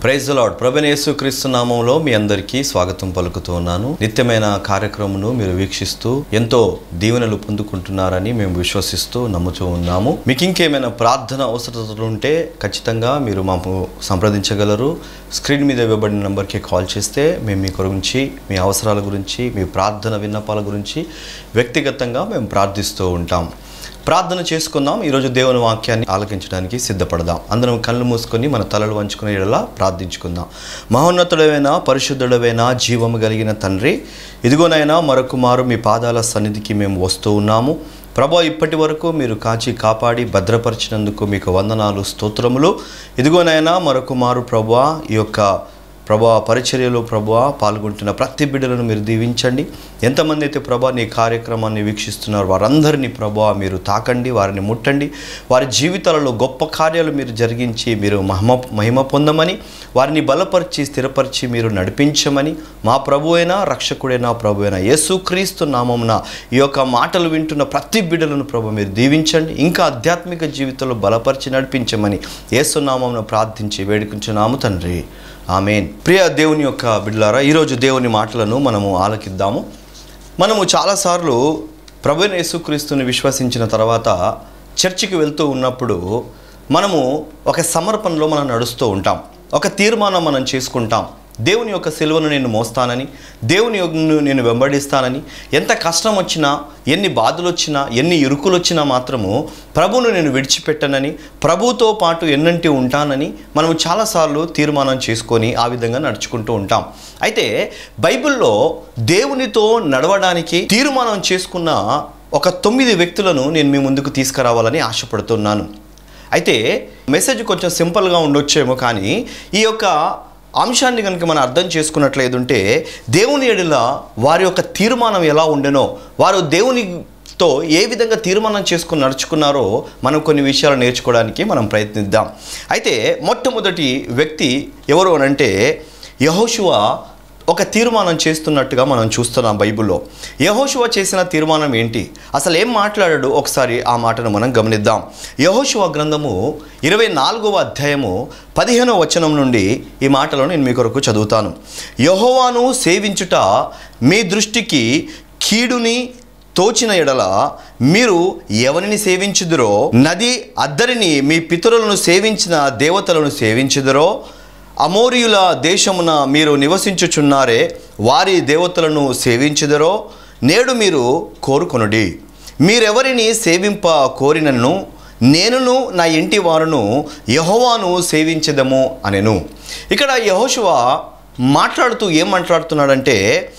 praise lord ప్రభనేసు క్రీస్తు నామంలో మీ అందరికీ స్వాగతం పలుకుతూ ఉన్నాను నిత్యమైన కార్యక్రమను మీరు వీక్షిస్తూ ఎంతో దీవెనలు పొందుకుంటున్నారని మేము విశ్వసిస్తూ నమ్ముతూ ఉన్నాము మీకు ఇంకేమైనా ప్రార్థన అవసరతలు ఉంటే ఖచ్చితంగా మీరు మాకు సంప్రదించగలరు స్క్రీన్ మీద ఇవ్వబడిన నెంబర్కి కాల్ చేస్తే మేము మీ గురించి మీ అవసరాల గురించి మీ ప్రార్థన విన్నపాల గురించి వ్యక్తిగతంగా మేము ప్రార్థిస్తూ ఉంటాం ప్రార్థన చేసుకుందాం ఈరోజు దేవుని వాక్యాన్ని ఆలకించడానికి సిద్ధపడదాం అందరం కళ్ళు మూసుకొని మన తలలు వంచుకునే ఇలా ప్రార్థించుకుందాం మహోన్నతుడమైన పరిశుద్ధుడమైన జీవము కలిగిన తండ్రి ఇదిగోనైనా మరొక మారు మీ పాదాల సన్నిధికి మేము వస్తూ ఉన్నాము ప్రభా ఇప్పటి వరకు మీరు కాచి కాపాడి భద్రపరిచినందుకు మీకు వందనాలు స్తోత్రములు ఇదిగోనైనా మరొక మారు ప్రభా ఈ యొక్క ప్రభా పరిచర్యలో ప్రభా పాల్గొంటున్న ప్రతి బిడ్డలను మీరు దీవించండి ఎంతమంది అయితే ప్రభా నీ కార్యక్రమాన్ని వీక్షిస్తున్నారు వారందరినీ ప్రభా మీరు తాకండి వారిని ముట్టండి వారి జీవితాలలో గొప్ప కార్యాలు మీరు జరిగించి మీరు మహిమ మహిమ పొందమని వారిని బలపరిచి స్థిరపరిచి మీరు నడిపించమని మా ప్రభు అయినా రక్షకుడైనా ప్రభు అయినా యేసుక్రీస్తు నామమున ఈ యొక్క మాటలు వింటున్న ప్రతి బిడ్డలను ప్రభు మీరు దీవించండి ఇంకా ఆధ్యాత్మిక జీవితంలో బలపరిచి నడిపించమని యేసునామమున ప్రార్థించి వేడుకుంటున్నాము తండ్రి ఆమెన్ ప్రియ దేవుని యొక్క బిడ్డలారా ఈరోజు దేవుని మాటలను మనము ఆలకిద్దాము మనము చాలాసార్లు ప్రభుని యేసుక్రీస్తుని విశ్వసించిన తర్వాత చర్చికి వెళ్తూ ఉన్నప్పుడు మనము ఒక సమర్పణలో మనం నడుస్తూ ఉంటాం ఒక తీర్మానం మనం చేసుకుంటాం దేవుని యొక్క సిలువను నేను మోస్తానని దేవుని యొక్కను నేను వెంబడిస్తానని ఎంత కష్టం వచ్చినా ఎన్ని బాధలు వచ్చినా ఎన్ని ఇరుకులు వచ్చినా మాత్రము ప్రభువును నేను విడిచిపెట్టనని ప్రభుతో పాటు ఎన్నంటి ఉంటానని మనము చాలాసార్లు తీర్మానం చేసుకొని ఆ విధంగా నడుచుకుంటూ ఉంటాం అయితే బైబిల్లో దేవునితో నడవడానికి తీర్మానం చేసుకున్న ఒక తొమ్మిది వ్యక్తులను నేను మీ ముందుకు తీసుకురావాలని ఆశపడుతున్నాను అయితే మెసేజ్ కొంచెం సింపుల్గా ఉండొచ్చేమో కానీ ఈ యొక్క అంశాన్ని కనుక మనం అర్థం చేసుకున్నట్లేదుంటే దేవుని ఎడల వారి యొక్క తీర్మానం ఎలా ఉండెనో వారు దేవునితో ఏ విధంగా తీర్మానం చేసుకుని నడుచుకున్నారో మనం కొన్ని విషయాలు నేర్చుకోవడానికి మనం ప్రయత్నిద్దాం అయితే మొట్టమొదటి వ్యక్తి ఎవరు అనంటే యహోశువ ఒక తీర్మానం చేస్తున్నట్టుగా మనం చూస్తున్నాం బైబిల్లో యహోశువ చేసిన తీర్మానం ఏంటి అసలు ఏం మాట్లాడాడు ఒకసారి ఆ మాటను మనం గమనిద్దాం యహోశువ గ్రంథము ఇరవై నాలుగవ అధ్యాయము పదిహేనవ వచనం నుండి ఈ మాటలో నేను మీ కొరకు చదువుతాను యహోవాను సేవించుట మీ దృష్టికి కీడుని తోచిన ఎడల మీరు ఎవరిని సేవించుదురో నది అద్దరిని మీ పితరులను సేవించిన దేవతలను సేవించుదురో అమోరియుల దేశమున మీరు నివసించుచున్నారే వారి దేవతలను సేవించుదరో నేడు మీరు కోరుకొనుడి మీరెవరిని సేవింప కోరినను నేనును నా ఇంటి వారును యహోవాను సేవించదము అనెను ఇక్కడ యహోశువ మాట్లాడుతూ ఏం మాట్లాడుతున్నాడంటే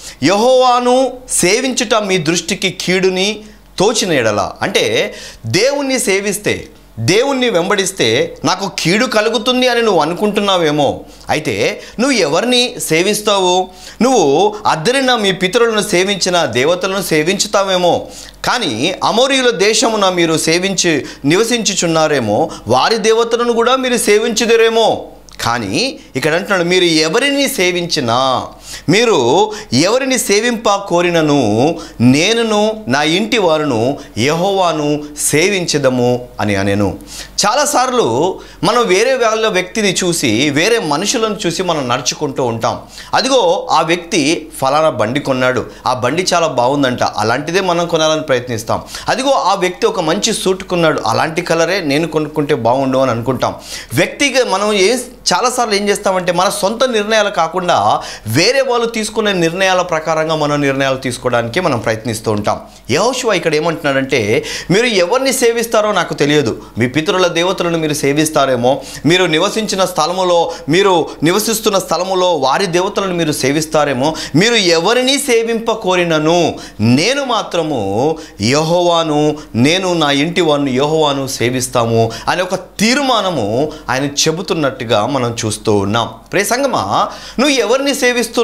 యహోవాను సేవించుట మీ దృష్టికి కీడుని తోచిన ఎడల అంటే దేవుణ్ణి సేవిస్తే దేవుణ్ణి వెంబడిస్తే నాకు కీడు కలుగుతుంది అని నువ్వు అనుకుంటున్నావేమో అయితే నువ్వు ఎవరిని సేవిస్తావు నువ్వు అద్దరిన మీ పితరులను సేవించిన దేవతలను సేవించుతావేమో కానీ అమోరియుల దేశమున మీరు సేవించి నివసించుచున్నారేమో వారి దేవతలను కూడా మీరు సేవించుదరేమో కానీ ఇక్కడ అంటున్నాడు మీరు ఎవరిని సేవించినా మీరు ఎవరిని సేవింప కోరినను నేనును నా ఇంటి వారును యహోవాను సేవించదము అని అనేను చాలాసార్లు మనం వేరే వాళ్ళ వ్యక్తిని చూసి వేరే మనుషులను చూసి మనం నడుచుకుంటూ ఉంటాం అదిగో ఆ వ్యక్తి ఫలానా బండి కొన్నాడు ఆ బండి చాలా బాగుందంట అలాంటిదే మనం కొనాలని ప్రయత్నిస్తాం అదిగో ఆ వ్యక్తి ఒక మంచి సూట్ కొన్నాడు అలాంటి కలరే నేను కొనుక్కుంటే బాగుండు అని అనుకుంటాం వ్యక్తిగా మనం ఏ చాలాసార్లు ఏం చేస్తామంటే మన సొంత నిర్ణయాలు కాకుండా వేరే వాళ్ళు తీసుకునే నిర్ణయాల ప్రకారంగా మనం నిర్ణయాలు తీసుకోవడానికి మనం ప్రయత్నిస్తూ ఉంటాం యహోశివ ఇక్కడ ఏమంటున్నాడంటే మీరు ఎవరిని సేవిస్తారో నాకు తెలియదు మీ పితరుల దేవతలను మీరు సేవిస్తారేమో మీరు నివసించిన స్థలములో మీరు నివసిస్తున్న స్థలములో వారి దేవతలను మీరు సేవిస్తారేమో మీరు ఎవరిని సేవింప కోరినను నేను మాత్రము యహోవాను నేను నా ఇంటి వారిని యహోవాను సేవిస్తాము అనే ఒక తీర్మానము ఆయన చెబుతున్నట్టుగా మనం చూస్తూ ఉన్నాం ప్రే సంగమా నువ్వు ఎవరిని సేవిస్తున్నావు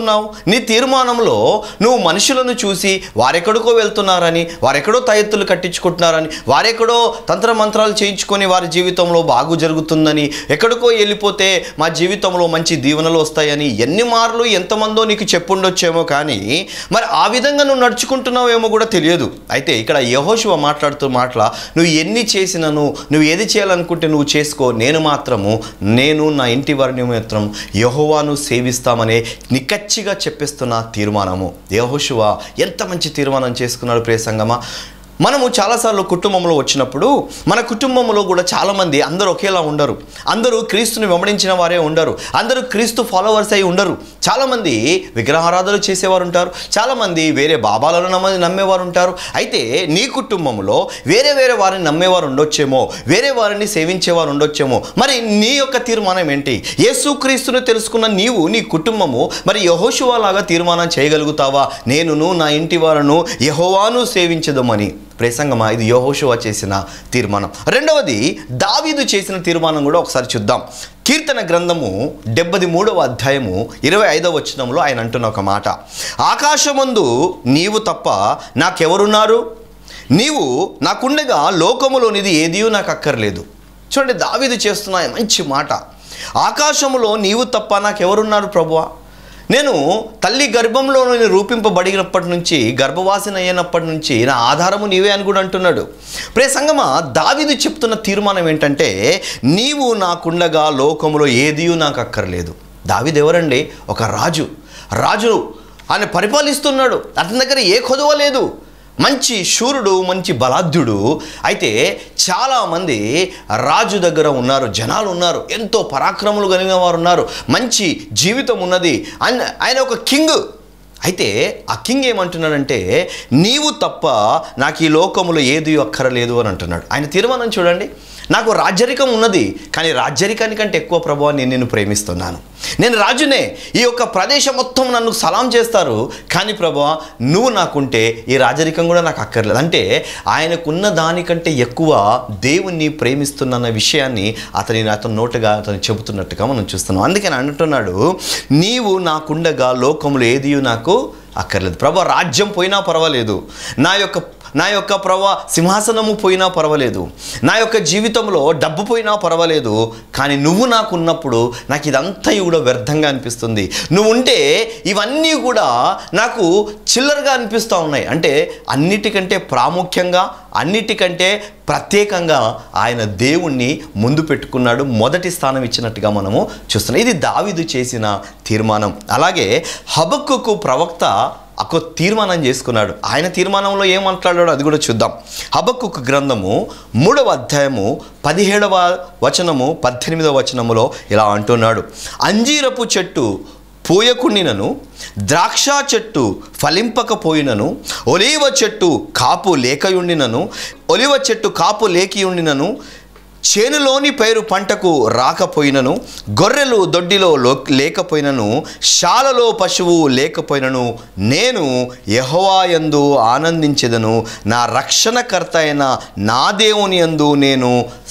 చేస్తున్నావు నీ తీర్మానంలో నువ్వు మనుషులను చూసి వారెక్కడికో వెళ్తున్నారని వారెక్కడో తయెత్తులు కట్టించుకుంటున్నారని వారెక్కడో తంత్ర మంత్రాలు చేయించుకొని వారి జీవితంలో బాగు జరుగుతుందని ఎక్కడికో వెళ్ళిపోతే మా జీవితంలో మంచి దీవెనలు వస్తాయని ఎన్ని మార్లు ఎంతమందో నీకు చెప్పుండొచ్చేమో కానీ మరి ఆ విధంగా నువ్వు నడుచుకుంటున్నావేమో కూడా తెలియదు అయితే ఇక్కడ యహోశివ మాట్లాడుతూ మాటల నువ్వు ఎన్ని చేసినను నువ్వు ఏది చేయాలనుకుంటే నువ్వు చేసుకో నేను మాత్రము నేను నా ఇంటి వారిని మాత్రం యహోవాను సేవిస్తామనే నిక్కచ్చిగా చెప్పిస్తున్న తీర్మానము యహోశివ ఎంత మంచి తీర్మానం చేసుకున్నాడు ప్రియ సంగమా మనము చాలాసార్లు కుటుంబంలో వచ్చినప్పుడు మన కుటుంబంలో కూడా చాలామంది అందరూ ఒకేలా ఉండరు అందరూ క్రీస్తుని వెంబడించిన వారే ఉండరు అందరూ క్రీస్తు ఫాలోవర్స్ అయి ఉండరు చాలామంది విగ్రహారాధనలు చేసేవారు ఉంటారు చాలామంది వేరే బాబాలను నమ్మ నమ్మేవారు ఉంటారు అయితే నీ కుటుంబంలో వేరే వేరే వారిని నమ్మేవారు ఉండొచ్చేమో వేరే వారిని సేవించేవారు ఉండొచ్చేమో మరి నీ యొక్క తీర్మానం ఏంటి యేసుక్రీస్తుని తెలుసుకున్న నీవు నీ కుటుంబము మరి యహోశువాలాగా తీర్మానం చేయగలుగుతావా నేనును నా ఇంటి వారను యహోవాను సేవించదమని ప్రసంగమా ఇది యహోశువ చేసిన తీర్మానం రెండవది దావీదు చేసిన తీర్మానం కూడా ఒకసారి చూద్దాం కీర్తన గ్రంథము డెబ్బది మూడవ అధ్యాయము ఇరవై ఐదవ వచనంలో ఆయన అంటున్న ఒక మాట ఆకాశమందు నీవు తప్ప నాకెవరున్నారు నీవు నాకుండగా లోకములోనిది ఏదియూ నాకు అక్కర్లేదు చూడండి దావీదు చేస్తున్న ఈ మంచి మాట ఆకాశములో నీవు తప్ప నాకెవరున్నారు ప్రభువా నేను తల్లి గర్భంలో నేను రూపింపబడినప్పటి నుంచి గర్భవాసిన అయినప్పటి నుంచి నా ఆధారము నీవే అని కూడా అంటున్నాడు ప్రే సంగమ దావిదు చెప్తున్న తీర్మానం ఏంటంటే నీవు నాకుండగా లోకములో ఏదియూ నాకు అక్కర్లేదు దావిదు ఎవరండి ఒక రాజు రాజు ఆయన పరిపాలిస్తున్నాడు అతని దగ్గర ఏ కొదువ లేదు మంచి శూరుడు మంచి బలాఢ్యుడు అయితే చాలామంది రాజు దగ్గర ఉన్నారు జనాలు ఉన్నారు ఎంతో పరాక్రములు కలిగిన వారు ఉన్నారు మంచి జీవితం ఉన్నది ఆయన ఆయన ఒక కింగ్ అయితే ఆ కింగ్ ఏమంటున్నాడంటే నీవు తప్ప నాకు ఈ లోకములో ఏది అక్కరలేదు అని అంటున్నాడు ఆయన తీర్మానం చూడండి నాకు రాజ్యరికం ఉన్నది కానీ రాజ్యరికానికంటే ఎక్కువ ప్రభావం నేను నిన్ను ప్రేమిస్తున్నాను నేను రాజునే ఈ యొక్క ప్రదేశం మొత్తం నన్ను సలాం చేస్తారు కానీ ప్రభా నువ్వు నాకుంటే ఈ రాజరికం కూడా నాకు అక్కర్లేదు అంటే ఆయనకున్న దానికంటే ఎక్కువ దేవుణ్ణి ప్రేమిస్తున్న విషయాన్ని అతని అతని నోటుగా అతను చెబుతున్నట్టుగా మనం చూస్తున్నాం అందుకని అంటున్నాడు నీవు నాకుండగా లోకములు ఏది నాకు అక్కర్లేదు ప్రభా రాజ్యం పోయినా పర్వాలేదు నా యొక్క నా యొక్క ప్రభా సింహాసనము పోయినా పర్వాలేదు నా యొక్క జీవితంలో డబ్బు పోయినా పర్వాలేదు కానీ నువ్వు నాకు ఉన్నప్పుడు నాకు ఇదంతా కూడా వ్యర్థంగా అనిపిస్తుంది నువ్వు ఉంటే ఇవన్నీ కూడా నాకు చిల్లరగా అనిపిస్తూ ఉన్నాయి అంటే అన్నిటికంటే ప్రాముఖ్యంగా అన్నిటికంటే ప్రత్యేకంగా ఆయన దేవుణ్ణి ముందు పెట్టుకున్నాడు మొదటి స్థానం ఇచ్చినట్టుగా మనము చూస్తున్నాం ఇది దావిదు చేసిన తీర్మానం అలాగే హబక్కుకు ప్రవక్త ఒక తీర్మానం చేసుకున్నాడు ఆయన తీర్మానంలో ఏం మాట్లాడాడో అది కూడా చూద్దాం హబక్కుకు గ్రంథము మూడవ అధ్యాయము పదిహేడవ వచనము పద్దెనిమిదవ వచనములో ఇలా అంటున్నాడు అంజీరపు చెట్టు పూయకుండినను ద్రాక్ష చెట్టు ఫలింపకపోయినను ఒలీవ చెట్టు కాపు లేకయుండినను ఒలివ చెట్టు కాపు లేకియుండినను చేనులోని పైరు పంటకు రాకపోయినను గొర్రెలు దొడ్డిలో లో లేకపోయినను శాలలో పశువు లేకపోయినను నేను యహోవాయందు ఆనందించెదను నా రక్షణకర్త అయిన నా దేవుని యందు నేను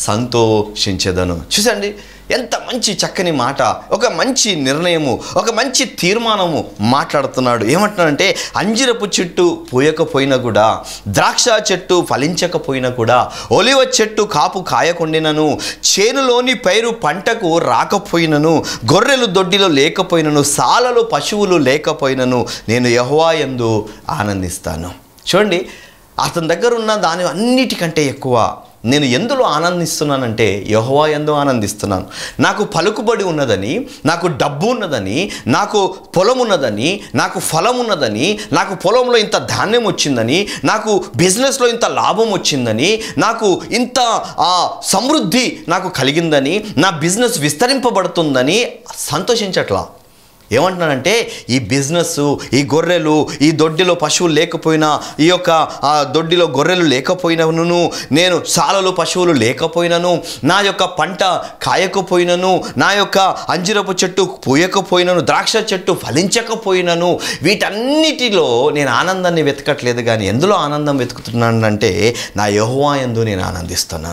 సంతోషించెదను చూసండి ఎంత మంచి చక్కని మాట ఒక మంచి నిర్ణయము ఒక మంచి తీర్మానము మాట్లాడుతున్నాడు ఏమంటున్నాడంటే అంజిరపు చెట్టు పూయకపోయినా కూడా ద్రాక్ష చెట్టు ఫలించకపోయినా కూడా ఒలివ చెట్టు కాపు కాయకుండినను చేనులోని పైరు పంటకు రాకపోయినను గొర్రెలు దొడ్డిలో లేకపోయినను సాలలో పశువులు లేకపోయినను నేను యహోవాయందు ఆనందిస్తాను చూడండి అతని దగ్గర ఉన్న దాని అన్నిటికంటే ఎక్కువ నేను ఎందులో ఆనందిస్తున్నానంటే యహోవా ఎందు ఆనందిస్తున్నాను నాకు పలుకుబడి ఉన్నదని నాకు డబ్బు ఉన్నదని నాకు పొలం ఉన్నదని నాకు ఫలం ఉన్నదని నాకు పొలంలో ఇంత ధాన్యం వచ్చిందని నాకు బిజినెస్లో ఇంత లాభం వచ్చిందని నాకు ఇంత ఆ, సమృద్ధి నాకు కలిగిందని నా బిజినెస్ విస్తరింపబడుతుందని సంతోషించట్లా ఏమంటున్నానంటే ఈ బిజినెస్ ఈ గొర్రెలు ఈ దొడ్డిలో పశువులు లేకపోయినా ఈ యొక్క ఆ దొడ్డిలో గొర్రెలు లేకపోయినను నేను సాలలో పశువులు లేకపోయినను నా యొక్క పంట కాయకపోయినను నా యొక్క అంజిరపు చెట్టు పూయకపోయినను ద్రాక్ష చెట్టు ఫలించకపోయినను వీటన్నిటిలో నేను ఆనందాన్ని వెతకట్లేదు కానీ ఎందులో ఆనందం వెతుకుతున్నానంటే నా యహోవా ఎందు నేను ఆనందిస్తున్నాను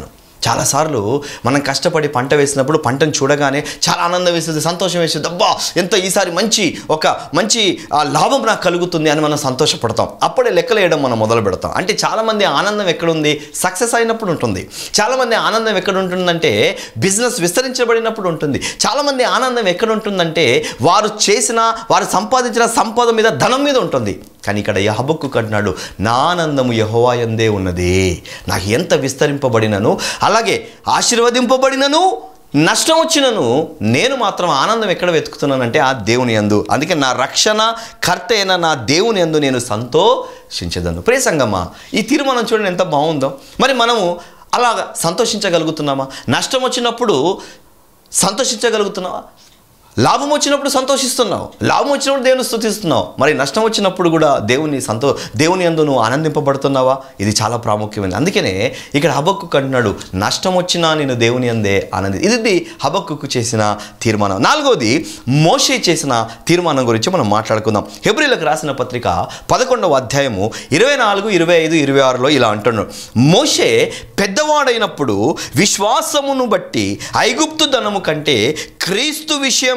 చాలాసార్లు మనం కష్టపడి పంట వేసినప్పుడు పంటను చూడగానే చాలా ఆనందం వేస్తుంది సంతోషం వేస్తుంది అబ్బా ఎంత ఈసారి మంచి ఒక మంచి ఆ, లాభం నాకు కలుగుతుంది అని మనం సంతోషపడతాం అప్పుడే లెక్కలు వేయడం మనం మొదలు పెడతాం అంటే చాలామంది ఆనందం ఎక్కడుంది సక్సెస్ అయినప్పుడు ఉంటుంది చాలామంది ఆనందం ఎక్కడ ఉంటుందంటే బిజినెస్ విస్తరించబడినప్పుడు ఉంటుంది చాలామంది ఆనందం ఎక్కడ ఉంటుందంటే వారు చేసిన వారు సంపాదించిన సంపద మీద ధనం మీద ఉంటుంది కానీ ఇక్కడ యహబక్కు కట్టినాడు నా ఆనందము యహోవాయందే ఉన్నది నాకు ఎంత విస్తరింపబడినను అలాగే ఆశీర్వదింపబడినను నష్టం వచ్చినను నేను మాత్రం ఆనందం ఎక్కడ వెతుకుతున్నానంటే ఆ దేవుని యందు అందుకే నా రక్షణ కర్త అయిన నా దేవుని యందు నేను సంతోషించదను ప్రే సంగమ్మా ఈ తీర్మానం చూడండి ఎంత బాగుందో మరి మనము అలా సంతోషించగలుగుతున్నామా నష్టం వచ్చినప్పుడు సంతోషించగలుగుతున్నావా లాభం వచ్చినప్పుడు సంతోషిస్తున్నావు లాభం వచ్చినప్పుడు దేవుని స్తుతిస్తున్నావు మరి నష్టం వచ్చినప్పుడు కూడా దేవుని సంతో దేవుని అందు నువ్వు ఆనందింపబడుతున్నావా ఇది చాలా ప్రాముఖ్యమైనది అందుకనే ఇక్కడ హబక్కు అంటున్నాడు నష్టం వచ్చినా నేను దేవుని అందే ఆనంది ఇది హబక్కు చేసిన తీర్మానం నాలుగోది మోషే చేసిన తీర్మానం గురించి మనం మాట్లాడుకుందాం హెబ్రిలకు రాసిన పత్రిక పదకొండవ అధ్యాయము ఇరవై నాలుగు ఇరవై ఐదు ఇరవై ఆరులో ఇలా అంటున్నాడు మోషే పెద్దవాడైనప్పుడు విశ్వాసమును బట్టి ఐగుప్తు ధనము కంటే క్రీస్తు విషయమైన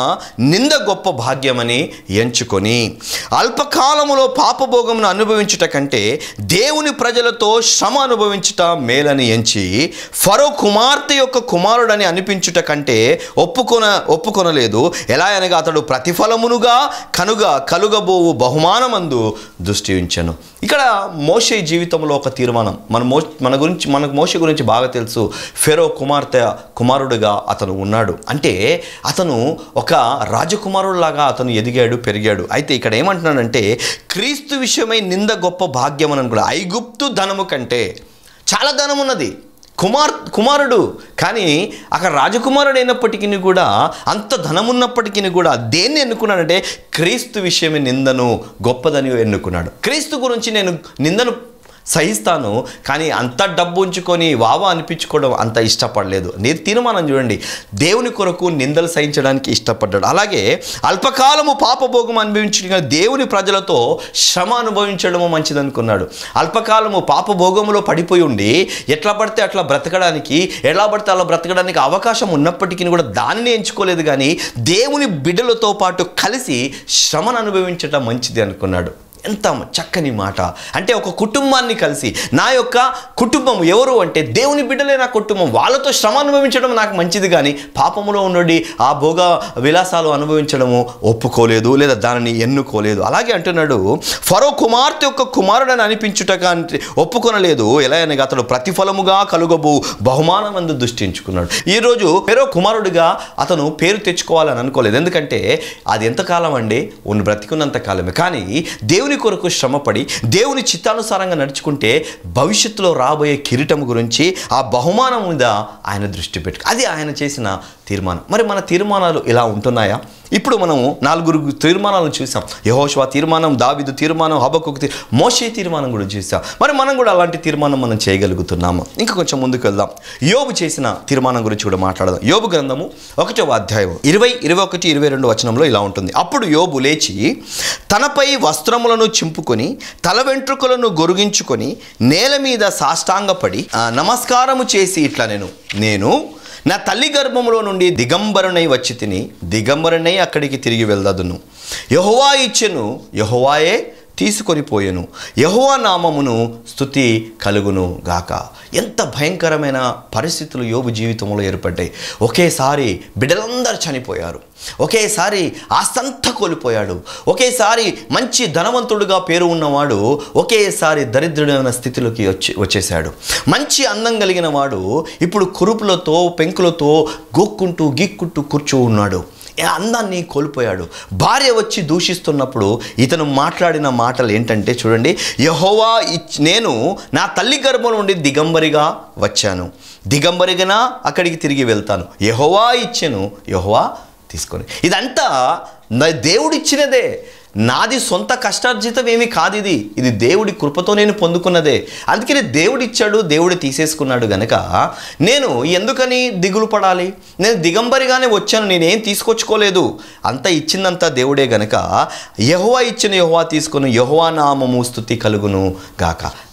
నింద గొప్ప భాగ్యమని ఎంచుకొని అల్పకాలములో పాపభోగమును అనుభవించుట కంటే దేవుని ప్రజలతో శ్రమ అనుభవించుట మేలని ఎంచి ఫరో కుమార్తె యొక్క కుమారుడని అనిపించుట కంటే ఒప్పుకొన ఒప్పుకొనలేదు ఎలా అనగా అతడు ప్రతిఫలమునుగా కనుక కలుగబోవు బహుమానమందు దృష్టి ఉంచాను ఇక్కడ మోషే జీవితంలో ఒక తీర్మానం మన మో మన గురించి మనకు మోషే గురించి బాగా తెలుసు ఫెరో కుమార్తె కుమారుడుగా అతను ఉన్నాడు అంటే అతను ఒక రాజకుమారుడులాగా అతను ఎదిగాడు పెరిగాడు అయితే ఇక్కడ ఏమంటున్నాడంటే క్రీస్తు విషయమై నింద గొప్ప భాగ్యం అని కూడా ఐగుప్తు ధనము కంటే చాలా ధనం ఉన్నది కుమార్ కుమారుడు కానీ అక్కడ రాజకుమారుడు అయినప్పటికీ కూడా అంత ధనమున్నప్పటికీ కూడా దేన్ని ఎన్నుకున్నాడంటే క్రీస్తు విషయమే నిందను గొప్పదని ఎన్నుకున్నాడు క్రీస్తు గురించి నేను నిందను సహిస్తాను కానీ అంత డబ్బు ఉంచుకొని వావా అనిపించుకోవడం అంత ఇష్టపడలేదు నేను తీర్మానం చూడండి దేవుని కొరకు నిందలు సహించడానికి ఇష్టపడ్డాడు అలాగే అల్పకాలము పాపభోగం అనుభవించడం దేవుని ప్రజలతో శ్రమ అనుభవించడము మంచిదనుకున్నాడు అల్పకాలము పాపభోగములో పడిపోయి ఉండి ఎట్లా పడితే అట్లా బ్రతకడానికి ఎలా పడితే అలా బ్రతకడానికి అవకాశం ఉన్నప్పటికీ కూడా దానిని ఎంచుకోలేదు కానీ దేవుని బిడ్డలతో పాటు కలిసి శ్రమను అనుభవించడం మంచిది అనుకున్నాడు ఎంత చక్కని మాట అంటే ఒక కుటుంబాన్ని కలిసి నా యొక్క కుటుంబం ఎవరు అంటే దేవుని బిడ్డలే నా కుటుంబం వాళ్ళతో శ్రమ అనుభవించడం నాకు మంచిది కానీ పాపములో ఉండి ఆ భోగ విలాసాలు అనుభవించడము ఒప్పుకోలేదు లేదా దానిని ఎన్నుకోలేదు అలాగే అంటున్నాడు ఫరో కుమార్తె యొక్క కుమారుడని అనిపించుట కానీ ఒప్పుకొనలేదు ఎలా అనగా అతడు ప్రతిఫలముగా కలుగబో బహుమానమందు దృష్టించుకున్నాడు ఈరోజు ఫెరో కుమారుడిగా అతను పేరు తెచ్చుకోవాలని అనుకోలేదు ఎందుకంటే అది ఎంతకాలం అండి ఉన్న బ్రతికున్నంత కాలమే కానీ దేవుని కొరకు శ్రమపడి దేవుని చిత్తానుసారంగా నడుచుకుంటే భవిష్యత్తులో రాబోయే కిరీటం గురించి ఆ బహుమానం మీద ఆయన దృష్టి పెట్టు అది ఆయన చేసిన తీర్మానం మరి మన తీర్మానాలు ఇలా ఉంటున్నాయా ఇప్పుడు మనము నాలుగురు తీర్మానాలను చూసాం యహోష్వా తీర్మానం దావిదు తీర్మానం హబకు మోషే తీర్మానం కూడా చూసాం మరి మనం కూడా అలాంటి తీర్మానం మనం చేయగలుగుతున్నాము ఇంకా కొంచెం ముందుకు వెళ్దాం యోబు చేసిన తీర్మానం గురించి కూడా మాట్లాడదాం యోబు గ్రంథము ఒకటవ అధ్యాయం ఇరవై ఇరవై ఒకటి ఇరవై రెండు వచనంలో ఇలా ఉంటుంది అప్పుడు యోబు లేచి తనపై వస్త్రములను చింపుకొని తల వెంట్రుకలను గొరుగించుకొని నేల మీద సాష్టాంగపడి ఆ, నమస్కారము చేసి ఇట్లా నేను నేను నా తల్లి గర్భములో నుండి దిగంబరునై వచ్చి తిని దిగంబరునై అక్కడికి తిరిగి వెళ్దదును యహోవా ఇచ్చెను యహోవాయే తీసుకొని పోయెను యహోవా నామమును స్థుతి కలుగును గాక ఎంత భయంకరమైన పరిస్థితులు యోబు జీవితంలో ఏర్పడ్డాయి ఒకేసారి బిడ్డలందరూ చనిపోయారు ఒకేసారి ఆస్తంతా కోల్పోయాడు ఒకేసారి మంచి ధనవంతుడుగా పేరు ఉన్నవాడు ఒకేసారి దరిద్రుడైన స్థితిలోకి వచ్చి వచ్చేసాడు మంచి అందం కలిగిన వాడు ఇప్పుడు కురుపులతో పెంకులతో గోక్కుంటూ గీక్కుంటూ కూర్చో ఉన్నాడు ఏ అందాన్ని కోల్పోయాడు భార్య వచ్చి దూషిస్తున్నప్పుడు ఇతను మాట్లాడిన మాటలు ఏంటంటే చూడండి యహోవా ఇచ్ నేను నా తల్లి గర్భం నుండి దిగంబరిగా వచ్చాను దిగంబరిగా అక్కడికి తిరిగి వెళ్తాను యహోవా ఇచ్చెను యహోవా తీసుకొని ఇదంతా నా దేవుడిచ్చినదే నాది సొంత కష్టార్జితం ఏమీ కాదు ఇది ఇది దేవుడి కృపతో నేను పొందుకున్నదే అందుకని దేవుడు ఇచ్చాడు దేవుడు తీసేసుకున్నాడు గనక నేను ఎందుకని దిగులు పడాలి నేను దిగంబరిగానే వచ్చాను నేనేం తీసుకొచ్చుకోలేదు అంత ఇచ్చిందంతా దేవుడే గనక యహోవా ఇచ్చిన యహోవా తీసుకుని యహోవా నామము స్థుతి కలుగును గాక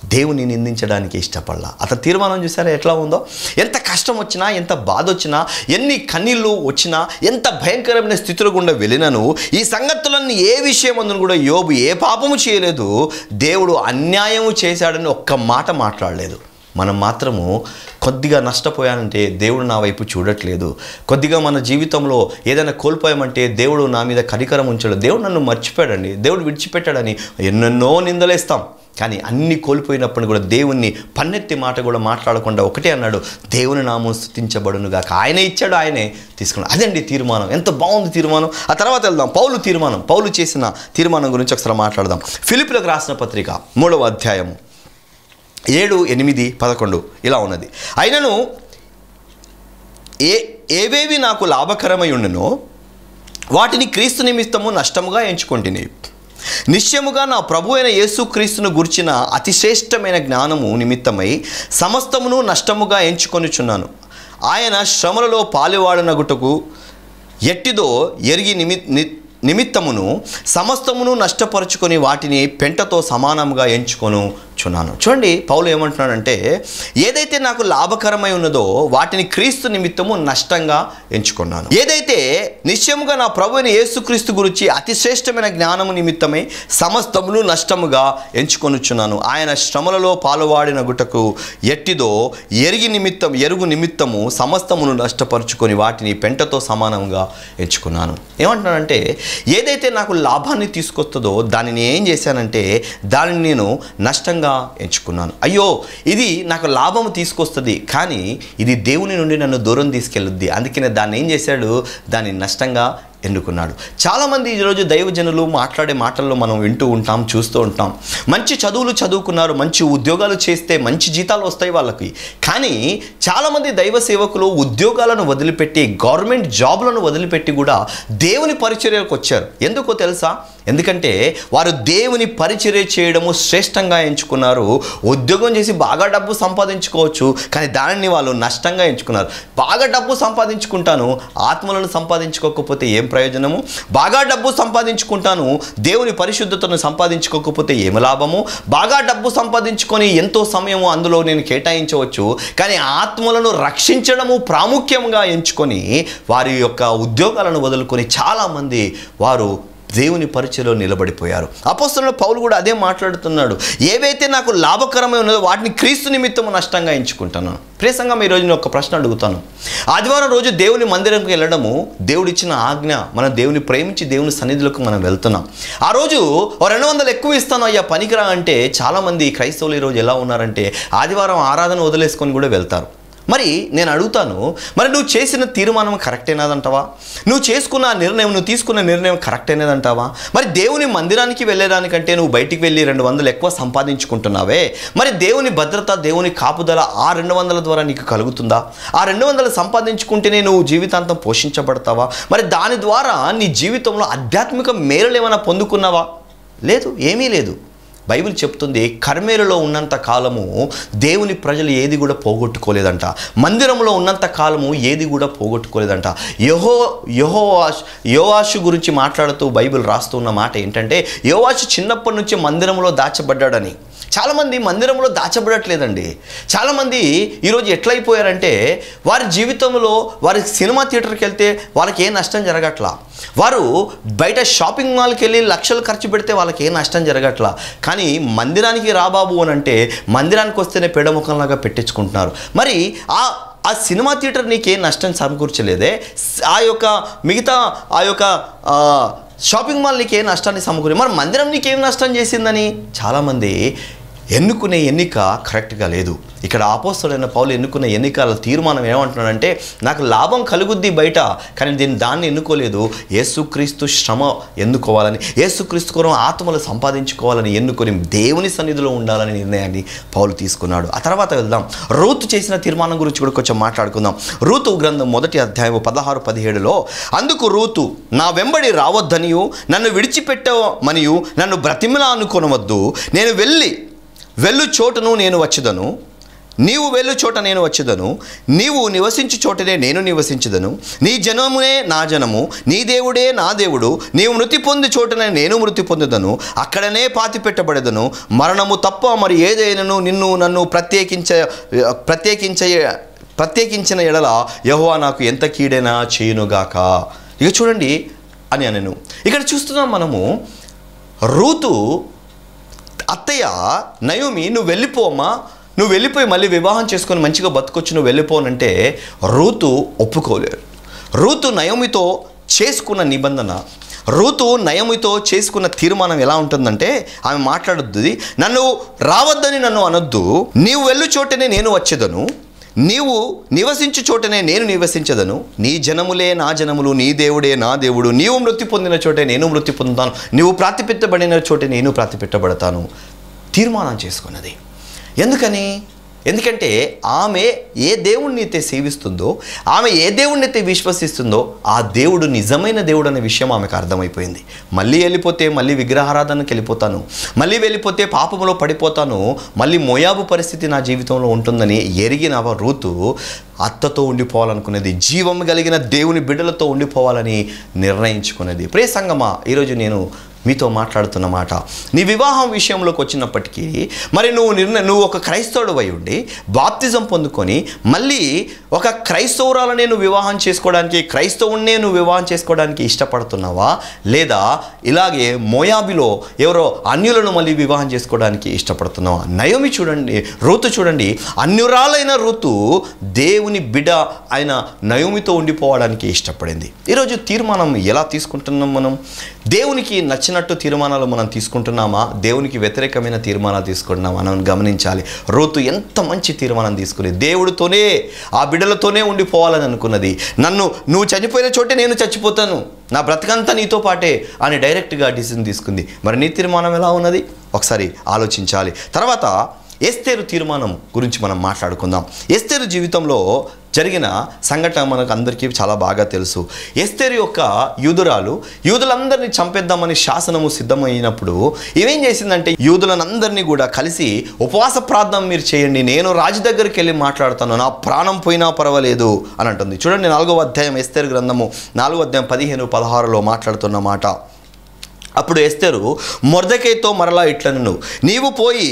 దేవుని నిందించడానికి ఇష్టపడలా అతని తీర్మానం చూసారా ఎట్లా ఉందో ఎంత కష్టం వచ్చినా ఎంత బాధ వచ్చినా ఎన్ని కన్నీళ్ళు వచ్చినా ఎంత భయంకరమైన స్థితిలో గుండా వెళ్ళినను ఈ సంగతులన్నీ ఏ విషయం అందును కూడా యోబు ఏ పాపము చేయలేదు దేవుడు అన్యాయము చేశాడని ఒక్క మాట మాట్లాడలేదు మనం మాత్రము కొద్దిగా నష్టపోయానంటే దేవుడు నా వైపు చూడట్లేదు కొద్దిగా మన జీవితంలో ఏదైనా కోల్పోయామంటే దేవుడు నా మీద కనికరం ఉంచాడు దేవుడు నన్ను మర్చిపోయాడండి దేవుడు విడిచిపెట్టాడని ఎన్నెన్నో నిందలేస్తాం కానీ అన్ని కోల్పోయినప్పుడు కూడా దేవుణ్ణి పన్నెత్తి మాట కూడా మాట్లాడకుండా ఒకటే అన్నాడు దేవుని నామం స్థుతించబడును గాక ఆయనే ఇచ్చాడు ఆయనే తీసుకున్నాడు అదండి తీర్మానం ఎంత బాగుంది తీర్మానం ఆ తర్వాత వెళ్దాం పౌలు తీర్మానం పౌలు చేసిన తీర్మానం గురించి ఒకసారి మాట్లాడదాం ఫిలిపిలకు రాసిన పత్రిక మూడవ అధ్యాయము ఏడు ఎనిమిది పదకొండు ఇలా ఉన్నది అయినను ఏ ఏవేవి నాకు లాభకరమై ఉండనో వాటిని క్రీస్తు నిమిత్తము నష్టముగా ఎంచుకొంటిని నిశ్చయముగా నా ప్రభు అయిన యేసుక్రీస్తును గుర్చిన అతిశ్రేష్టమైన జ్ఞానము నిమిత్తమై సమస్తమును నష్టముగా ఎంచుకొనుచున్నాను ఆయన శ్రమలలో పాలువాడనగుటకు ఎట్టిదో ఎరిగి నిమి ని- నిమిత్తమును సమస్తమును నష్టపరుచుకొని వాటిని పెంటతో సమానంగా ఎంచుకొను చున్నాను చూడండి పౌలు ఏమంటున్నాడంటే ఏదైతే నాకు లాభకరమై ఉన్నదో వాటిని క్రీస్తు నిమిత్తము నష్టంగా ఎంచుకున్నాను ఏదైతే నిశ్చయముగా నా ప్రభు అయిన యేసుక్రీస్తు గురించి అతిశ్రేష్టమైన జ్ఞానము నిమిత్తమై సమస్తమును నష్టముగా ఎంచుకొనుచున్నాను ఆయన శ్రమలలో పాలువాడిన గుటకు ఎట్టిదో ఎరిగి నిమిత్తం ఎరుగు నిమిత్తము సమస్తమును నష్టపరుచుకొని వాటిని పెంటతో సమానంగా ఎంచుకున్నాను ఏమంటున్నానంటే ఏదైతే నాకు లాభాన్ని తీసుకొస్తుందో దానిని ఏం చేశానంటే దానిని నేను నష్టంగా ఎంచుకున్నాను అయ్యో ఇది నాకు లాభం తీసుకొస్తుంది కానీ ఇది దేవుని నుండి నన్ను దూరం తీసుకెళ్ళుద్ది అందుకనే దాన్ని ఏం చేశాడు దాన్ని నష్టంగా ఎన్నుకున్నాడు చాలామంది ఈరోజు దైవజనులు మాట్లాడే మాటల్లో మనం వింటూ ఉంటాం చూస్తూ ఉంటాం మంచి చదువులు చదువుకున్నారు మంచి ఉద్యోగాలు చేస్తే మంచి జీతాలు వస్తాయి వాళ్ళకి కానీ చాలామంది దైవ సేవకులు ఉద్యోగాలను వదిలిపెట్టి గవర్నమెంట్ జాబ్లను వదిలిపెట్టి కూడా దేవుని పరిచర్యకు వచ్చారు ఎందుకో తెలుసా ఎందుకంటే వారు దేవుని పరిచర్య చేయడము శ్రేష్టంగా ఎంచుకున్నారు ఉద్యోగం చేసి బాగా డబ్బు సంపాదించుకోవచ్చు కానీ దానిని వాళ్ళు నష్టంగా ఎంచుకున్నారు బాగా డబ్బు సంపాదించుకుంటాను ఆత్మలను సంపాదించుకోకపోతే ఏం ప్రయోజనము బాగా డబ్బు సంపాదించుకుంటాను దేవుని పరిశుద్ధతను సంపాదించుకోకపోతే ఏమి లాభము బాగా డబ్బు సంపాదించుకొని ఎంతో సమయము అందులో నేను కేటాయించవచ్చు కానీ ఆత్మలను రక్షించడము ప్రాముఖ్యంగా ఎంచుకొని వారి యొక్క ఉద్యోగాలను వదులుకొని చాలామంది వారు దేవుని పరిచయలో నిలబడిపోయారు అపోస్తున్న పౌలు కూడా అదే మాట్లాడుతున్నాడు ఏవైతే నాకు లాభకరమై ఉన్నదో వాటిని క్రీస్తు నిమిత్తము నష్టంగా ఎంచుకుంటాను ప్రియసంగా ఈ రోజు నేను ఒక ప్రశ్న అడుగుతాను ఆదివారం రోజు దేవుని మందిరంకి వెళ్ళడము దేవుడిచ్చిన ఆజ్ఞ మనం దేవుని ప్రేమించి దేవుని సన్నిధిలోకి మనం వెళ్తున్నాం ఆ రోజు ఓ రెండు వందలు ఎక్కువ ఇస్తాను అయ్యా పనికిరా అంటే చాలామంది క్రైస్తవులు ఈరోజు ఎలా ఉన్నారంటే ఆదివారం ఆరాధన వదిలేసుకొని కూడా వెళ్తారు మరి నేను అడుగుతాను మరి నువ్వు చేసిన తీర్మానం కరెక్ట్ అయినదంటావా నువ్వు చేసుకున్న ఆ నిర్ణయం నువ్వు తీసుకున్న నిర్ణయం కరెక్ట్ అయినదంటావా మరి దేవుని మందిరానికి వెళ్ళేదానికంటే నువ్వు బయటికి వెళ్ళి రెండు వందలు ఎక్కువ సంపాదించుకుంటున్నావే మరి దేవుని భద్రత దేవుని కాపుదల ఆ రెండు వందల ద్వారా నీకు కలుగుతుందా ఆ రెండు వందలు సంపాదించుకుంటేనే నువ్వు జీవితాంతం పోషించబడతావా మరి దాని ద్వారా నీ జీవితంలో ఆధ్యాత్మిక మేరలు ఏమైనా పొందుకున్నావా లేదు ఏమీ లేదు బైబిల్ చెప్తుంది కర్మేలులో ఉన్నంత కాలము దేవుని ప్రజలు ఏది కూడా పోగొట్టుకోలేదంట మందిరంలో ఉన్నంత కాలము ఏది కూడా పోగొట్టుకోలేదంట యహో యహోవాష్ యోవాషు గురించి మాట్లాడుతూ బైబిల్ రాస్తున్న మాట ఏంటంటే యోవాషు చిన్నప్పటి నుంచి మందిరంలో దాచబడ్డాడని చాలామంది మందిరంలో దాచబడట్లేదండి చాలామంది ఈరోజు ఎట్లయిపోయారంటే వారి జీవితంలో వారి సినిమా థియేటర్కి వెళ్తే వాళ్ళకి ఏ నష్టం జరగట్లా వారు బయట షాపింగ్ మాల్కి వెళ్ళి లక్షలు ఖర్చు పెడితే వాళ్ళకి ఏ నష్టం జరగట్లా కానీ మందిరానికి రాబాబు అని అంటే మందిరానికి వస్తేనే పెడముఖంలాగా పెట్టించుకుంటున్నారు మరి ఆ ఆ సినిమా థియేటర్ నీకేం నష్టం సమకూర్చలేదే ఆ యొక్క మిగతా ఆ యొక్క ఆ, షాపింగ్ మాల్ నీకేం నష్టాన్ని సమకూరి మరి మందిరం నీకేం నష్టం చేసిందని చాలామంది ఎన్నుకునే ఎన్నిక కరెక్ట్గా లేదు ఇక్కడ ఆపోస్తులైన పౌలు ఎన్నుకున్న ఎన్నికల తీర్మానం ఏమంటున్నాడంటే నాకు లాభం కలుగుద్ది బయట కానీ దీన్ని దాన్ని ఎన్నుకోలేదు యేసుక్రీస్తు శ్రమ ఎన్నుకోవాలని యేసుక్రీస్తు కొరం ఆత్మలు సంపాదించుకోవాలని ఎన్నుకొని దేవుని సన్నిధిలో ఉండాలని నిర్ణయాన్ని పౌలు తీసుకున్నాడు ఆ తర్వాత వెళ్దాం రూతు చేసిన తీర్మానం గురించి కూడా కొంచెం మాట్లాడుకుందాం రూతు గ్రంథం మొదటి అధ్యాయం పదహారు పదిహేడులో అందుకు రూతు నా వెంబడి రావద్దనియు నన్ను విడిచిపెట్టమనియు నన్ను బ్రతిమలా అనుకొనవద్దు నేను వెళ్ళి వెళ్ళు చోటును నేను వచ్చేదను నీవు వెళ్ళు చోట నేను వచ్చేదను నీవు నివసించు చోటనే నేను నివసించదను నీ జనమునే నా జనము నీ దేవుడే నా దేవుడు నీవు మృతి పొంది చోటనే నేను మృతి పొందుదను అక్కడనే పాతి పెట్టబడదను మరణము తప్ప మరి ఏదైనను నిన్ను నన్ను ప్రత్యేకించ ప్రత్యేకించ ప్రత్యేకించిన ఎడల యహోవా నాకు ఎంత కీడైనా చేయునుగాక ఇక చూడండి అని అనను ఇక్కడ చూస్తున్నాం మనము రూతు అత్తయ్య నయోమి నువ్వు వెళ్ళిపోమ్మా నువ్వు వెళ్ళిపోయి మళ్ళీ వివాహం చేసుకొని మంచిగా బతుకొచ్చి నువ్వు వెళ్ళిపోనంటే రూతు ఒప్పుకోలేరు రూతు నయోమితో చేసుకున్న నిబంధన రూతు నయమితో చేసుకున్న తీర్మానం ఎలా ఉంటుందంటే ఆమె మాట్లాడుద్ది నన్ను రావద్దని నన్ను అనొద్దు నీవు వెళ్ళు చోటనే నేను వచ్చేదను నీవు నివసించు చోటనే నేను నివసించదను నీ జనములే నా జనములు నీ దేవుడే నా దేవుడు నీవు మృతి పొందిన చోటే నేను మృతి పొందుతాను నీవు ప్రాతిపెట్టబడిన చోటే నేను ప్రాతిపెట్టబడతాను తీర్మానం చేసుకున్నది ఎందుకని ఎందుకంటే ఆమె ఏ దేవుణ్ణి అయితే సేవిస్తుందో ఆమె ఏ దేవుణ్ణి అయితే విశ్వసిస్తుందో ఆ దేవుడు నిజమైన దేవుడు అనే విషయం ఆమెకు అర్థమైపోయింది మళ్ళీ వెళ్ళిపోతే మళ్ళీ విగ్రహారాధనకి వెళ్ళిపోతాను మళ్ళీ వెళ్ళిపోతే పాపములో పడిపోతాను మళ్ళీ మోయాబు పరిస్థితి నా జీవితంలో ఉంటుందని ఎరిగిన రూతు అత్తతో ఉండిపోవాలనుకునేది జీవం కలిగిన దేవుని బిడ్డలతో ఉండిపోవాలని నిర్ణయించుకునేది ప్రే సంగమా ఈరోజు నేను మీతో మాట్లాడుతున్న మాట నీ వివాహం విషయంలోకి వచ్చినప్పటికీ మరి నువ్వు నిర్ణయం నువ్వు ఒక క్రైస్తవుడు అయి ఉండి బాప్తిజం పొందుకొని మళ్ళీ ఒక క్రైస్తవురాలనే నువ్వు వివాహం చేసుకోవడానికి క్రైస్తవుణ్ణే నువ్వు వివాహం చేసుకోవడానికి ఇష్టపడుతున్నావా లేదా ఇలాగే మోయాబిలో ఎవరో అన్యులను మళ్ళీ వివాహం చేసుకోవడానికి ఇష్టపడుతున్నావా నయోమి చూడండి ఋతు చూడండి అన్యురాలైన ఋతు దేవుని బిడ ఆయన నయోమితో ఉండిపోవడానికి ఇష్టపడింది ఈరోజు తీర్మానం ఎలా తీసుకుంటున్నాం మనం దేవునికి నచ్చినట్టు తీర్మానాలు మనం తీసుకుంటున్నామా దేవునికి వ్యతిరేకమైన తీర్మానాలు తీసుకుంటున్నామా మనం గమనించాలి రోతు ఎంత మంచి తీర్మానం తీసుకుని దేవుడితోనే ఆ బిడ్డలతోనే ఉండిపోవాలని అనుకున్నది నన్ను నువ్వు చనిపోయిన చోటే నేను చచ్చిపోతాను నా బ్రతకంతా నీతో పాటే అని డైరెక్ట్గా డిసిజన్ తీసుకుంది మరి నీ తీర్మానం ఎలా ఉన్నది ఒకసారి ఆలోచించాలి తర్వాత ఎస్తేరు తీర్మానం గురించి మనం మాట్లాడుకుందాం ఎస్తేరు జీవితంలో జరిగిన సంఘటన మనకు అందరికీ చాలా బాగా తెలుసు ఎస్తేరు యొక్క యూదురాలు యూదులందరినీ చంపేద్దామని శాసనము సిద్ధమైనప్పుడు ఇవేం చేసిందంటే యూదులందరినీ కూడా కలిసి ఉపవాస ప్రార్థన మీరు చేయండి నేను రాజు దగ్గరికి వెళ్ళి మాట్లాడతాను నా ప్రాణం పోయినా పర్వాలేదు అని అంటుంది చూడండి నాలుగో అధ్యాయం ఎస్తేరు గ్రంథము నాలుగో అధ్యాయం పదిహేను పదహారులో మాట్లాడుతున్న మాట అప్పుడు ఎస్తేరు మొర్దకైతో మరలా ఇట్లను నీవు పోయి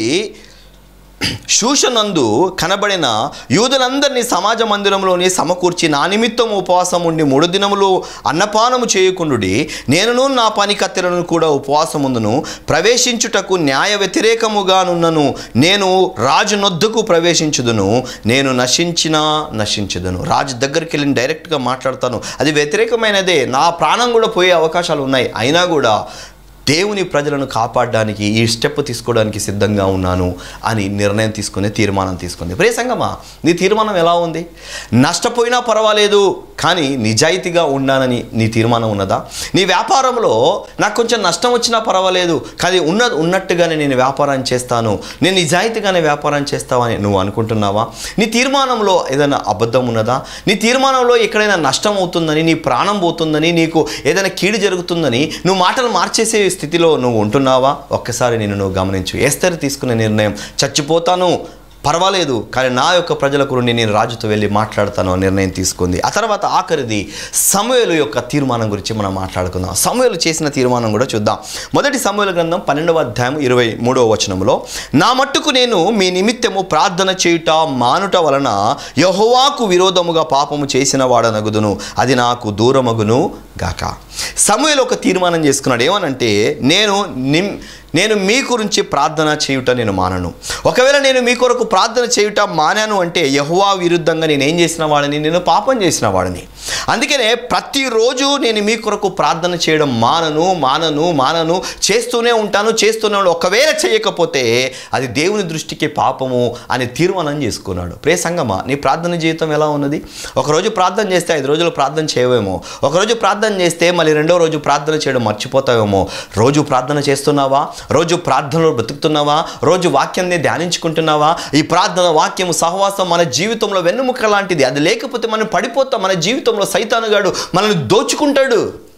శూషనందు కనబడిన యూదులందరినీ సమాజ మందిరంలోని సమకూర్చి నా నిమిత్తం ఉపవాసం ఉండి మూడు దినములు అన్నపానము చేయకుండుడి నేనును నా పని కత్తెలను కూడా ఉపవాసం ఉందును ప్రవేశించుటకు న్యాయ వ్యతిరేకముగానున్నను నేను రాజు నొద్దుకు ప్రవేశించుదును నేను నశించినా నశించుదును రాజు దగ్గరికి వెళ్ళి డైరెక్ట్గా మాట్లాడతాను అది వ్యతిరేకమైనదే నా ప్రాణం కూడా పోయే అవకాశాలు ఉన్నాయి అయినా కూడా దేవుని ప్రజలను కాపాడడానికి ఈ స్టెప్ తీసుకోవడానికి సిద్ధంగా ఉన్నాను అని నిర్ణయం తీసుకుని తీర్మానం తీసుకుంది ప్రే సంగమా నీ తీర్మానం ఎలా ఉంది నష్టపోయినా పర్వాలేదు కానీ నిజాయితీగా ఉండాలని నీ తీర్మానం ఉన్నదా నీ వ్యాపారంలో నాకు కొంచెం నష్టం వచ్చినా పర్వాలేదు కానీ ఉన్న ఉన్నట్టుగానే నేను వ్యాపారం చేస్తాను నేను నిజాయితీగానే వ్యాపారం చేస్తావని నువ్వు అనుకుంటున్నావా నీ తీర్మానంలో ఏదైనా అబద్ధం ఉన్నదా నీ తీర్మానంలో ఎక్కడైనా నష్టం అవుతుందని నీ ప్రాణం పోతుందని నీకు ఏదైనా కీడు జరుగుతుందని నువ్వు మాటలు మార్చేసే స్థితిలో నువ్వు ఉంటున్నావా ఒక్కసారి నేను నువ్వు గమనించు ఎస్తరి తీసుకునే నిర్ణయం చచ్చిపోతాను పర్వాలేదు కానీ నా యొక్క ప్రజలకు నుండి నేను రాజుతో వెళ్ళి మాట్లాడతాను అని నిర్ణయం తీసుకుంది ఆ తర్వాత ఆఖరిది సమూహలు యొక్క తీర్మానం గురించి మనం మాట్లాడుకుందాం సమూహలు చేసిన తీర్మానం కూడా చూద్దాం మొదటి సమూహల గ్రంథం పన్నెండవ అధ్యాయం ఇరవై మూడవ వచనంలో నా మట్టుకు నేను మీ నిమిత్తము ప్రార్థన చేయుట మానుట వలన యహోవాకు విరోధముగా పాపము చేసిన వాడనగుదును అది నాకు దూరమగును గాక సమూహలు ఒక తీర్మానం చేసుకున్నాడు ఏమనంటే నేను నిమ్ నేను మీ గురించి ప్రార్థన చేయుట నేను మానను ఒకవేళ నేను మీ కొరకు ప్రార్థన చేయుట మానాను అంటే యహువా విరుద్ధంగా నేను ఏం చేసిన వాడిని నేను పాపం చేసిన వాడిని అందుకనే ప్రతిరోజు నేను మీ కొరకు ప్రార్థన చేయడం మానను మానను మానను చేస్తూనే ఉంటాను చేస్తూనే ఉంటాను ఒకవేళ చేయకపోతే అది దేవుని దృష్టికి పాపము అని తీర్మానం చేసుకున్నాడు ప్రే సంగమా నీ ప్రార్థన జీవితం ఎలా ఉన్నది ఒకరోజు ప్రార్థన చేస్తే ఐదు రోజులు ప్రార్థన చేయవేమో ఒకరోజు ప్రార్థన చేస్తే మళ్ళీ రెండో రోజు ప్రార్థన చేయడం మర్చిపోతావేమో రోజు ప్రార్థన చేస్తున్నావా రోజు ప్రార్థనలో బ్రతుకుతున్నావా రోజు వాక్యాన్ని ధ్యానించుకుంటున్నావా ఈ ప్రార్థన వాక్యము సహవాసం మన జీవితంలో వెన్నుముక్క లాంటిది అది లేకపోతే మనం పడిపోతాం మన జీవితంలో సైతానుగాడు మనల్ని దోచుకుంటాడు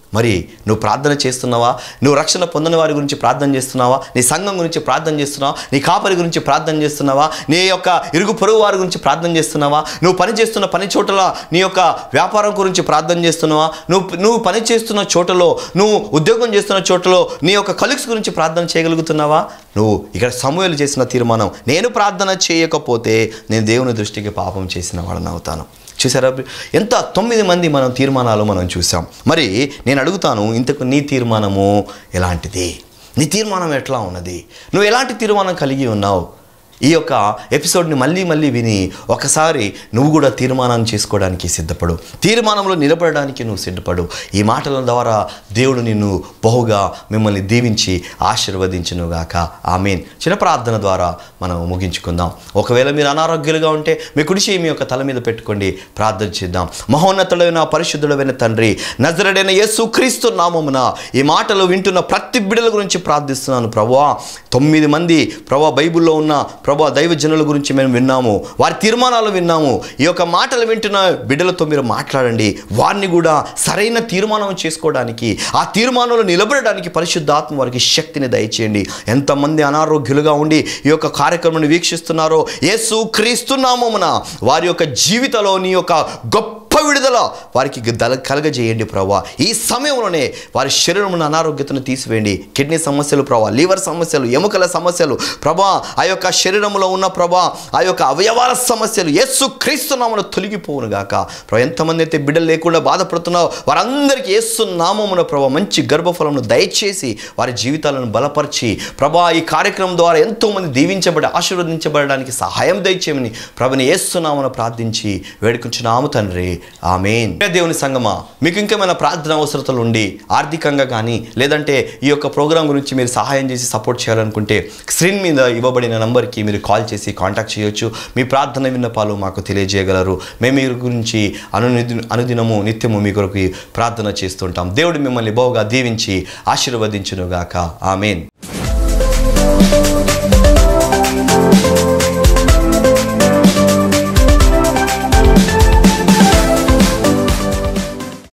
మరి నువ్వు ప్రార్థన చేస్తున్నావా నువ్వు రక్షణ పొందని వారి గురించి ప్రార్థన చేస్తున్నావా నీ సంఘం గురించి ప్రార్థన చేస్తున్నావా నీ కాపరి గురించి ప్రార్థన చేస్తున్నావా నీ యొక్క ఇరుగు పొరుగు వారి గురించి ప్రార్థన చేస్తున్నావా నువ్వు పని చేస్తున్న పని చోటల నీ యొక్క వ్యాపారం గురించి ప్రార్థన చేస్తున్నావా నువ్వు నువ్వు పని చేస్తున్న చోటలో నువ్వు ఉద్యోగం చేస్తున్న చోటలో నీ యొక్క కలీగ్స్ గురించి ప్రార్థన చేయగలుగుతున్నావా నువ్వు ఇక్కడ సమూహలు చేసిన తీర్మానం నేను ప్రార్థన చేయకపోతే నేను దేవుని దృష్టికి పాపం చేసిన వాడని అవుతాను చూసారా ఎంత తొమ్మిది మంది మనం తీర్మానాలు మనం చూసాం మరి నేను అడుగుతాను ఇంతకు నీ తీర్మానము ఎలాంటిది నీ తీర్మానం ఎట్లా ఉన్నది నువ్వు ఎలాంటి తీర్మానం కలిగి ఉన్నావు ఈ యొక్క ఎపిసోడ్ని మళ్ళీ మళ్ళీ విని ఒకసారి నువ్వు కూడా తీర్మానం చేసుకోవడానికి సిద్ధపడు తీర్మానంలో నిలబడడానికి నువ్వు సిద్ధపడు ఈ మాటల ద్వారా దేవుడు నిన్ను బహుగా మిమ్మల్ని దీవించి ఆశీర్వదించునుగాక ఆమెన్ చిన్న ప్రార్థన ద్వారా మనం ముగించుకుందాం ఒకవేళ మీరు అనారోగ్యాలుగా ఉంటే మీ కుడిచి మీ యొక్క తల మీద పెట్టుకోండి ప్రార్థన చేద్దాం మహోన్నతుడైన పరిశుద్ధుడైన తండ్రి నజరడైన యేసు క్రీస్తు నామమున ఈ మాటలు వింటున్న ప్రతి బిడ్డల గురించి ప్రార్థిస్తున్నాను ప్రభువా తొమ్మిది మంది ప్రభా బైబిల్లో ఉన్న ప్రభా దైవజనుల గురించి మేము విన్నాము వారి తీర్మానాలు విన్నాము ఈ యొక్క మాటలు వింటున్న బిడ్డలతో మీరు మాట్లాడండి వారిని కూడా సరైన తీర్మానం చేసుకోవడానికి ఆ తీర్మానంలో నిలబడడానికి పరిశుద్ధాత్మ వారికి శక్తిని దయచేయండి ఎంతమంది అనారోగ్యులుగా ఉండి ఈ యొక్క కార్యక్రమాన్ని వీక్షిస్తున్నారో యేసు క్రీస్తునామమున వారి యొక్క జీవితంలో నీ యొక్క గొప్ప విడుదల వారికి దల కలగజేయండి ప్రభా ఈ సమయంలోనే వారి శరీరమున అనారోగ్యతను తీసివేయండి కిడ్నీ సమస్యలు ప్రభా లివర్ సమస్యలు ఎముకల సమస్యలు ప్రభా ఆ యొక్క శరీరంలో ఉన్న ప్రభా ఆ యొక్క అవయవాల సమస్యలు యేసు క్రీస్తునామను తొలగిపోవును గాక ప్రభా ఎంతమంది అయితే బిడ్డలు లేకుండా బాధపడుతున్నారో వారందరికీ యేసు నామమున ప్రభా మంచి గర్భఫలమును దయచేసి వారి జీవితాలను బలపరిచి ప్రభా ఈ కార్యక్రమం ద్వారా ఎంతోమంది దీవించబడి ఆశీర్వదించబడడానికి సహాయం దయచేయమని ప్రభుని యేసునామను ప్రార్థించి వేడుకుంటున్నాము తండ్రి ఆమెన్ ప్రియ దేవుని సంగమా మీకు ఇంకేమైనా ప్రార్థన అవసరతలు ఉండి ఆర్థికంగా కానీ లేదంటే ఈ యొక్క ప్రోగ్రాం గురించి మీరు సహాయం చేసి సపోర్ట్ చేయాలనుకుంటే స్క్రీన్ మీద ఇవ్వబడిన నంబర్కి మీరు కాల్ చేసి కాంటాక్ట్ చేయొచ్చు మీ ప్రార్థన విన్నపాలు మాకు తెలియజేయగలరు మేము మీ గురించి అనునిధి అనుదినము నిత్యము మీ కొరకు ప్రార్థన చేస్తుంటాం దేవుడు మిమ్మల్ని బహుగా దీవించి ఆశీర్వదించునుగాక ఆమెన్